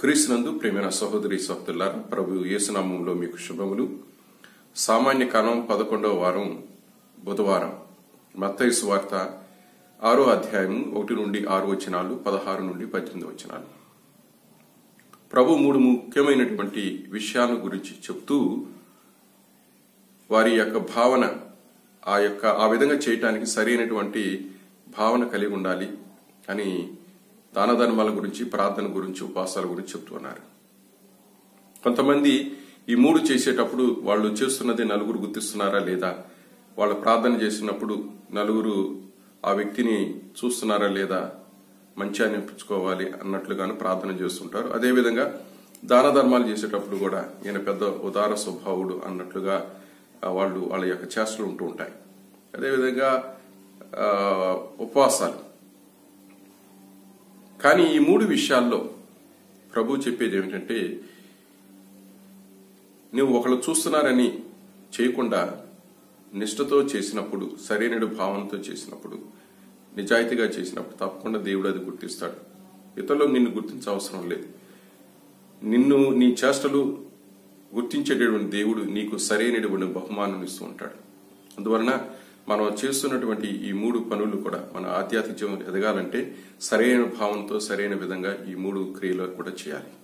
క్రీస్తునందు ప్రేమైన సహోదరి సహోదరులారా ప్రభు యేసునామంలో మీకు శుభములు సామాన్య కాలం పదకొండవ వారం బుధవారం మత్తయి సువార్త ఆరో అధ్యాయం ఒకటి నుండి ఆరు వచనాలు పదహారు నుండి పద్దెనిమిది వచనాలు ప్రభు మూడు ముఖ్యమైనటువంటి విషయాల గురించి చెప్తూ వారి యొక్క భావన ఆ యొక్క ఆ విధంగా చేయటానికి సరైనటువంటి భావన కలిగి ఉండాలి అని దాన ధర్మాల గురించి ప్రార్థన గురించి ఉపవాసాల గురించి చెప్తున్నారు కొంతమంది ఈ మూడు చేసేటప్పుడు వాళ్ళు చేస్తున్నది నలుగురు గుర్తిస్తున్నారా లేదా వాళ్ళు ప్రార్థన చేసినప్పుడు నలుగురు ఆ వ్యక్తిని చూస్తున్నారా లేదా మంచి అనిపించుకోవాలి అన్నట్లుగాను ప్రార్థన చేస్తుంటారు అదేవిధంగా దాన ధర్మాలు చేసేటప్పుడు కూడా ఈయన పెద్ద ఉదార స్వభావుడు అన్నట్లుగా ఆ, వాళ్ళు వాళ్ళ యొక్క చేష్టలు ఉంటూ ఉంటాయి అదేవిధంగా ఆ, ఉపవాసాలు కానీ ఈ మూడు విషయాల్లో ప్రభు చెప్పేది ఏమిటంటే నువ్వు ఒకళ్ళు చూస్తున్నారని చేయకుండా నిష్ఠతో చేసినప్పుడు సరైన భావంతో చేసినప్పుడు నిజాయితీగా చేసినప్పుడు తప్పకుండా దేవుడు అది గుర్తిస్తాడు ఇతరులు నిన్ను గుర్తించ అవసరం లేదు నిన్ను నీ చేష్టలు గుర్తించేటటువంటి దేవుడు నీకు సరైనటువంటి బహుమానం ఇస్తూ ఉంటాడు అందువలన మనం చేస్తున్నటువంటి ఈ మూడు పనులు కూడా మన ఆధ్యాత్మిక జీవనం ఎదగాలంటే సరైన భావంతో సరైన విధంగా ఈ మూడు క్రియలు కూడా చేయాలి